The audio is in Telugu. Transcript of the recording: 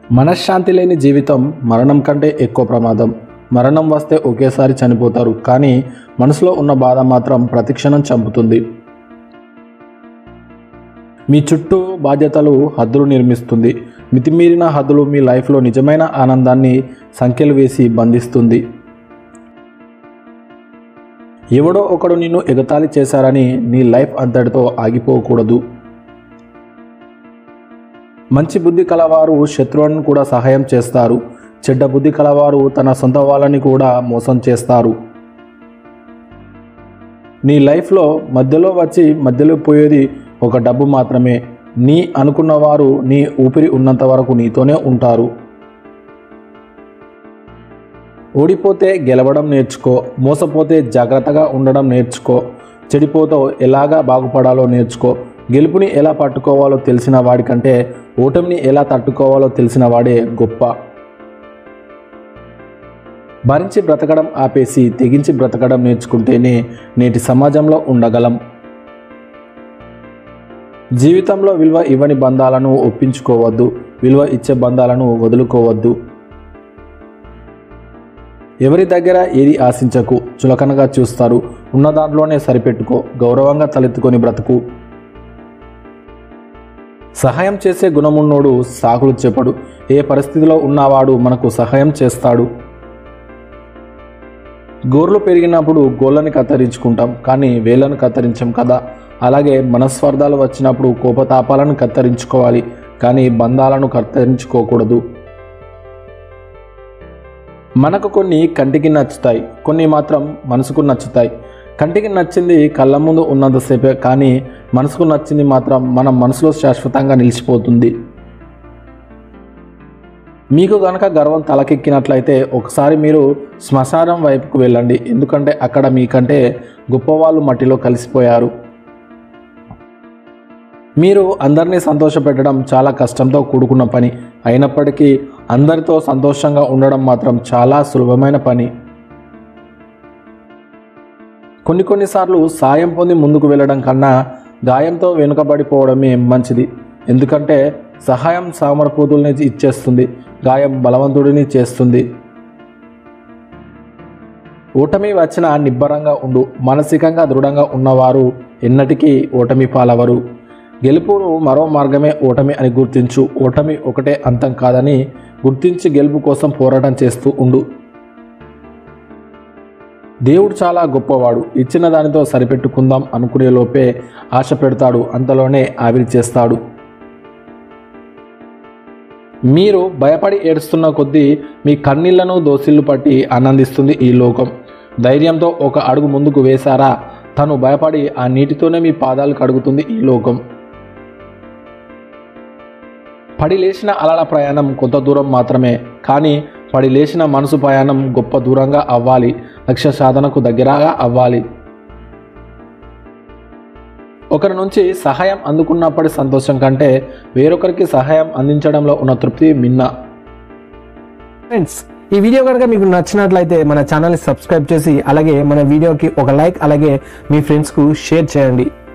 మనశ్శాంతి లేని జీవితం మరణం కంటే ఎక్కువ ప్రమాదం మరణం వస్తే ఒకేసారి చనిపోతారు కానీ మనసులో ఉన్న బాధ మాత్రం ప్రతిక్షణం చంపుతుంది మీ చుట్టూ బాధ్యతలు హద్దులు నిర్మిస్తుంది మితిమీరిన హద్దులు మీ లైఫ్లో నిజమైన ఆనందాన్ని సంఖ్యలు వేసి బంధిస్తుంది ఎవడో ఒకడు నిన్ను ఎగతాళి చేశారని నీ లైఫ్ అంతటితో ఆగిపోకూడదు మంచి బుద్ధి కలవారు శత్రువులను కూడా సహాయం చేస్తారు చెడ్డ బుద్ధి కలవారు తన సొంత వాళ్ళని కూడా మోసం చేస్తారు నీ లైఫ్లో మధ్యలో వచ్చి మధ్యలో పోయేది ఒక డబ్బు మాత్రమే నీ అనుకున్నవారు నీ ఊపిరి ఉన్నంత వరకు నీతోనే ఉంటారు ఓడిపోతే గెలవడం నేర్చుకో మోసపోతే జాగ్రత్తగా ఉండడం నేర్చుకో చెడిపోతో ఎలాగా బాగుపడాలో నేర్చుకో గెలుపుని ఎలా పట్టుకోవాలో తెలిసిన వాడికంటే ఓటమిని ఎలా తట్టుకోవాలో తెలిసిన వాడే గొప్ప భరించి బ్రతకడం ఆపేసి తెగించి బ్రతకడం నేర్చుకుంటేనే నేటి సమాజంలో ఉండగలం జీవితంలో విలువ ఇవ్వని బంధాలను ఒప్పించుకోవద్దు విలువ ఇచ్చే బంధాలను వదులుకోవద్దు ఎవరి దగ్గర ఏది ఆశించకు చులకనగా చూస్తారు ఉన్న దాంట్లోనే సరిపెట్టుకో గౌరవంగా తలెత్తుకొని బ్రతుకు సహాయం చేసే గుణమున్నోడు సాకులు చెప్పడు ఏ పరిస్థితిలో ఉన్నవాడు మనకు సహాయం చేస్తాడు గోర్లు పెరిగినప్పుడు గోళ్ళని కత్తిరించుకుంటాం కానీ వేళ్ళను కత్తిరించం కదా అలాగే మనస్వార్థాలు వచ్చినప్పుడు కోపతాపాలను కత్తిరించుకోవాలి కానీ బంధాలను కత్తిరించుకోకూడదు మనకు కొన్ని కంటికి నచ్చుతాయి కొన్ని మాత్రం మనసుకు నచ్చుతాయి కంటికి నచ్చింది కళ్ళ ముందు ఉన్నంతసేపే కానీ మనసుకు నచ్చింది మాత్రం మన మనసులో శాశ్వతంగా నిలిచిపోతుంది మీకు గనక గర్వం తలకెక్కినట్లయితే ఒకసారి మీరు శ్మశానం వైపుకు వెళ్ళండి ఎందుకంటే అక్కడ మీకంటే గొప్పవాళ్ళు మట్టిలో కలిసిపోయారు మీరు అందరినీ సంతోషపెట్టడం చాలా కష్టంతో కూడుకున్న పని అయినప్పటికీ అందరితో సంతోషంగా ఉండడం మాత్రం చాలా సులభమైన పని కొన్ని కొన్నిసార్లు సాయం పొంది ముందుకు వెళ్ళడం కన్నా గాయంతో వెనుకబడిపోవడమే మంచిది ఎందుకంటే సహాయం సామర్పూతుల్ని ఇచ్చేస్తుంది గాయం బలవంతుడిని చేస్తుంది ఓటమి వచ్చిన నిబ్బరంగా ఉండు మానసికంగా దృఢంగా ఉన్నవారు ఎన్నటికీ ఓటమి పాలవరు గెలుపును మరో మార్గమే ఓటమి అని గుర్తించు ఓటమి ఒకటే అంతం కాదని గుర్తించి గెలుపు కోసం పోరాటం చేస్తూ ఉండు దేవుడు చాలా గొప్పవాడు ఇచ్చిన దానితో సరిపెట్టుకుందాం అనుకునే లోపే ఆశ పెడతాడు అంతలోనే ఆవిరి చేస్తాడు మీరు భయపడి ఏడుస్తున్న కొద్దీ మీ కన్నీళ్లను దోసిళ్లు పట్టి ఆనందిస్తుంది ఈ లోకం ధైర్యంతో ఒక అడుగు ముందుకు వేశారా తను భయపడి ఆ నీటితోనే మీ పాదాలు కడుగుతుంది ఈ లోకం పడి లేచిన అలల ప్రయాణం కొంత దూరం మాత్రమే కానీ పడి లేచిన మనసు ప్రయాణం గొప్ప దూరంగా అవ్వాలి లక్ష్య సాధనకు దగ్గరగా అవ్వాలి ఒకరి నుంచి సహాయం అందుకున్నప్పటి సంతోషం కంటే వేరొకరికి సహాయం అందించడంలో ఉన్న తృప్తి మిన్న ఫ్రెండ్స్ ఈ వీడియో కనుక మీకు నచ్చినట్లయితే మన ఛానల్ని సబ్స్క్రైబ్ చేసి అలాగే మన వీడియోకి ఒక లైక్ అలాగే మీ ఫ్రెండ్స్కు షేర్ చేయండి